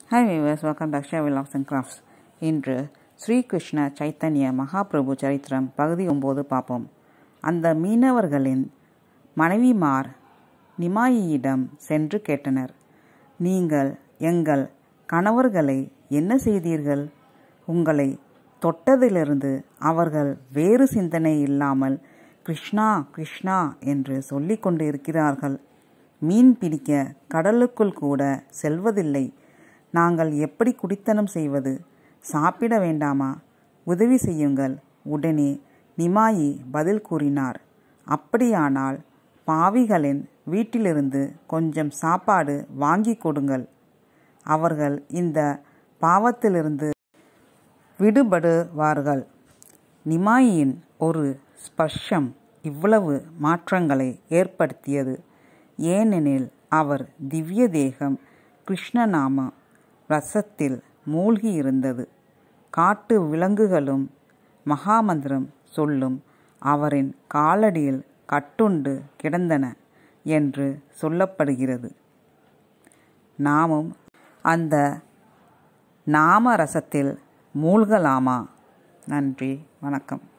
hi viewers welcome to Akshaya vlogs and crafts இன்று ஸ்ரீகிருஷ்ண சைத்தன்ய மகாபிரபு சரித்திரம் பகுதி ஒம்பது பார்ப்போம் அந்த மீனவர்களின் மனைவிமார் நிமாயியிடம் சென்று கேட்டனர் நீங்கள் எங்கள் கணவர்களை என்ன செய்தீர்கள் உங்களை தொட்டதிலிருந்து அவர்கள் வேறு சிந்தனை இல்லாமல் கிருஷ்ணா கிருஷ்ணா என்று சொல்லிக் கொண்டு இருக்கிறார்கள் மீன் பிடிக்க கடலுக்குள் கூட செல்வதில்லை நாங்கள் எப்படி குடித்தனம் செய்வது சாப்பிட வேண்டாமா உதவி செய்யுங்கள் உடனே நிமாயி பதில் கூறினார் அப்படியானால் பாவிகளின் வீட்டிலிருந்து கொஞ்சம் சாப்பாடு வாங்கி கொடுங்கள் அவர்கள் இந்த பாவத்திலிருந்து விடுபடுவார்கள் நிமாயின் ஒரு ஸ்பர்ஷம் இவ்வளவு மாற்றங்களை ஏற்படுத்தியது ஏனெனில் அவர் திவ்ய தேகம் கிருஷ்ணநாம ரசத்தில் மூழ்கி இருந்தது காட்டு விலங்குகளும் மகாமந்திரம் சொல்லும் அவரின் காலடியில் கட்டுண்டு கிடந்தன என்று சொல்லப்படுகிறது நாமும் அந்த நாம ரசத்தில் மூழ்கலாமா நன்றி வணக்கம்